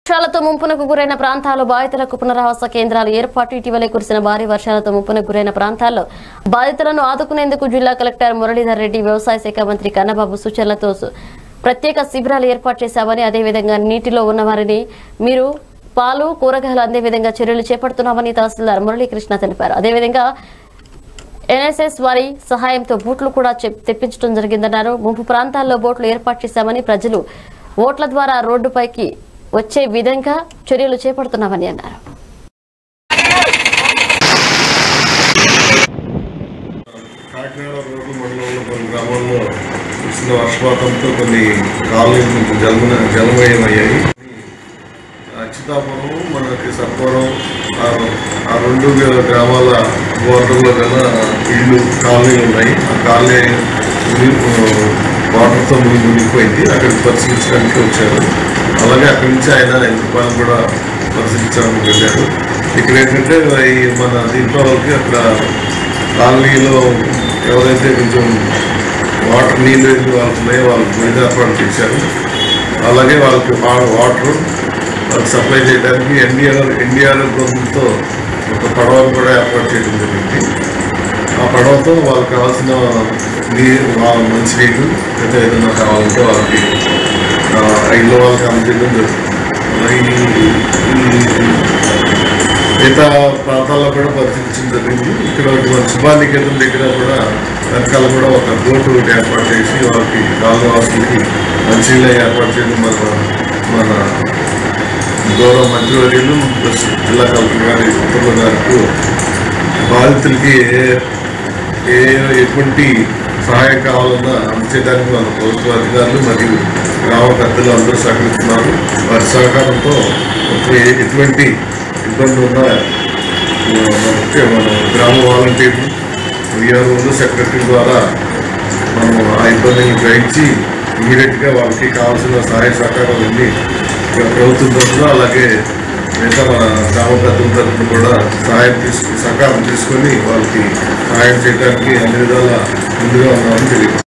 వర్షాలతో ముంపునకు గురైన ప్రాంతాల్లో బాధితులకు పునరావాస కేంద్రాలు ఏర్పాటు ఇటీవలే కురిసిన భారీ వర్షాలతో ముంపునకు గురైన ప్రాంతాల్లో బాధితులను ఆదుకునేందుకు జిల్లా కలెక్టర్ మురళీధర్ రెడ్డి వ్యవసాయ శాఖ మంత్రి కన్నబాబు సూచనలతో సు- ప్రత్యేక శిబిరాలు ఏర్పాటు చేశామని అదేవిధంగా నీటిలో ఉన్నవారిని మీరు పాలు కూరగాయలు అందే విధంగా చర్యలు చేపడుతున్నామని తహసీల్దార్ మురళీకృష్ణ తెలిపారు అదేవిధంగా ఎన్ఎస్ఎస్ వారి సహాయంతో బోట్లు కూడా చెప్- తెప్పించడం జరిగిందన్నారు ముంపు ప్రాంతాల్లో బోట్లు ఏర్పాటు చేశామని ప్రజలు ఓట్ల ద్వారా రోడ్డుపైకి వచ్చే విధంగా చర్యలు చేపడుతున్నామని అన్నారు కాకినాడ రోడ్డు మండలంలో కొన్ని గ్రామాల్లో కురిసిన వర్షపాతంతో కొన్ని కాలనీలు కొంచెం జలమ జలమయమయ్యాయి అచ్యుతాపురం మనకి సత్వరం ఆ- ఆ రెండు గ్రామాల బోర్డర్లో గల ఇళ్ళు కాలనీలు ఉన్నాయి ఆ కాలనీ మునిగి- వాటర్తో మునిగి మునిగిపోయింది అక్కడికి పరిశీలించడానికి వచ్చారు అలాగే అక్కడి నుంచి ఆయన ఎంతపాలు కూడా పరిశీలించడానికి వెళ్ళారు ఇక్కడ ఏంటంటే ఈ మన దీంట్లో వాళ్ళకి అక్కడ కాలనీలో ఎవరైతే కొంచెం వాటర్ నీళ్ళు ఎన్ని వాళ్ళకి ఉన్నాయో వాళ్ళకి భోజన ఏర్పాటు చేశారు అలాగే వాళ్ళకి వా- వాటర్ వాళ్ళకి సప్లై చేయడానికి ఎన్డీఆర్ ఎన్డీఆర్ బృందంతో ఒక పడవను కూడా ఏర్పాటు చేయడం జరిగింది ఆ పడవతో వాళ్ళకి కావాల్సిన నీరు వాళ్ళ మంచి నీరు లేదా ఏదైనా కావాలంటే వాళ్ళకి ఆ, ఇల్లు వాళ్ళకి అందజేయడం జరుగుతుంది అలాగే ఈ- ఈ మిగతా ప్రాంతాల్లో కూడా పరిశీలించడం జరిగింది ఇక్కడ ఒకటి మన శుభానికేతన్ దగ్గర కూడా వెనకాల కూడా ఒక బోటు ఒకటి ఏర్పాటు చేసి వాళ్ళకి కాలవాసులకి మంచినీళ్ళ ఏర్పాటు చేయడం మన మన గౌరవ మంత్రివర్యులు ప్లస్ జిల్లా కలెక్టర్ గారి ఉత్తర్వుల మేరకు బాధితులకి ఏ ఏ ఎటువంటి సహాయం కావాలన్నా అందచేయడానికి మన ప్రభుత్వ అధికారులు మరియు గ్రామ పెద్దలు అందరూ సహకరిస్తున్నారు వారి సహకారంతో ఎ- ఎటువంటి ఇబ్బంది ఉన్నా మన ముఖ్య మన గ్రామ వాలంటీర్లు విఆర్ఓలు సెక్రటరీ ద్వారా మనం ఆ ఇబ్బందిని గ్రహించి ఇమీడియట్గా వాళ్ళకి కావాల్సిన సహాయ సహకారాలు అన్ని ప్రభుత్వం తరఫున అలాగే మిగతా మన గ్రామ పెద్దల తరఫున కూడా సహాయం తీసుకు సహకారం తీసుకొని వాళ్ళకి సహాయం చేయడానికి అన్ని విధాల ముందుగా ఉన్నామని తెలియదు